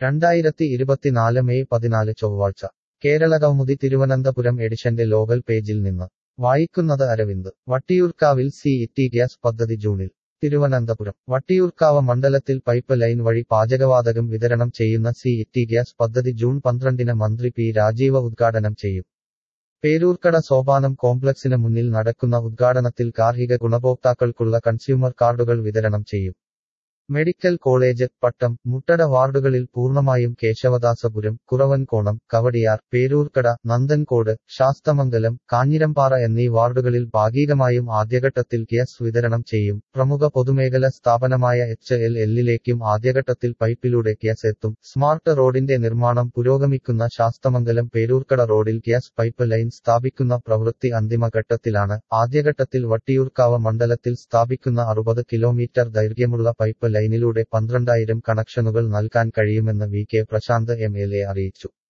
രണ്ടായിരത്തി ഇരുപത്തിനാല് മെയ് പതിനാല് ചൊവ്വാഴ്ച കേരള കൗമുദി തിരുവനന്തപുരം എഡിഷന്റെ ലോകൽ പേജിൽ നിന്ന് വായിക്കുന്നത് അരവിന്ദ് വട്ടിയൂർക്കാവിൽ സി ഇറ്റി ഗ്യാസ് പദ്ധതി ജൂണിൽ തിരുവനന്തപുരം വട്ടിയൂർക്കാവ് മണ്ഡലത്തിൽ പൈപ്പ് ലൈൻ വഴി പാചകവാതകം വിതരണം ചെയ്യുന്ന സി ഇറ്റി ഗ്യാസ് പദ്ധതി ജൂൺ പന്ത്രണ്ടിന് മന്ത്രി പി രാജീവ ഉദ്ഘാടനം ചെയ്യും പേരൂർക്കട സോപാനം കോംപ്ലക്സിന് മുന്നിൽ നടക്കുന്ന ഉദ്ഘാടനത്തിൽ ഗാർഹിക ഗുണഭോക്താക്കൾക്കുള്ള കൺസ്യൂമർ കാർഡുകൾ വിതരണം ചെയ്യും മെഡിക്കൽ കോളേജ് പട്ടം മുട്ടട വാർഡുകളിൽ പൂർണ്ണമായും കേശവദാസപുരം കുറവൻകോണം കവടിയാർ പേരൂർക്കട നന്ദൻകോട് ശാസ്തമംഗലം കാഞ്ഞിരമ്പാറ എന്നീ വാർഡുകളിൽ ഭാഗികമായും ആദ്യഘട്ടത്തിൽ ഗ്യാസ് വിതരണം ചെയ്യും പ്രമുഖ പൊതുമേഖല സ്ഥാപനമായ എച്ച് എൽ എല്ലിലേക്കും ആദ്യഘട്ടത്തിൽ പൈപ്പിലൂടെ ഗ്യാസ് എത്തും സ്മാർട്ട് റോഡിന്റെ നിർമ്മാണം പുരോഗമിക്കുന്ന ശാസ്തമംഗലം പേരൂർക്കട റോഡിൽ ഗ്യാസ് പൈപ്പ് ലൈൻ സ്ഥാപിക്കുന്ന പ്രവൃത്തി അന്തിമഘട്ടത്തിലാണ് ആദ്യഘട്ടത്തിൽ വട്ടിയൂർക്കാവ് മണ്ഡലത്തിൽ സ്ഥാപിക്കുന്ന അറുപത് കിലോമീറ്റർ ദൈർഘ്യമുള്ള പൈപ്പ് ലൈനിലൂടെ പന്ത്രണ്ടായിരം കണക്ഷനുകൾ നൽകാൻ കഴിയുമെന്ന് V K Prashanth M L A അറിയിച്ചു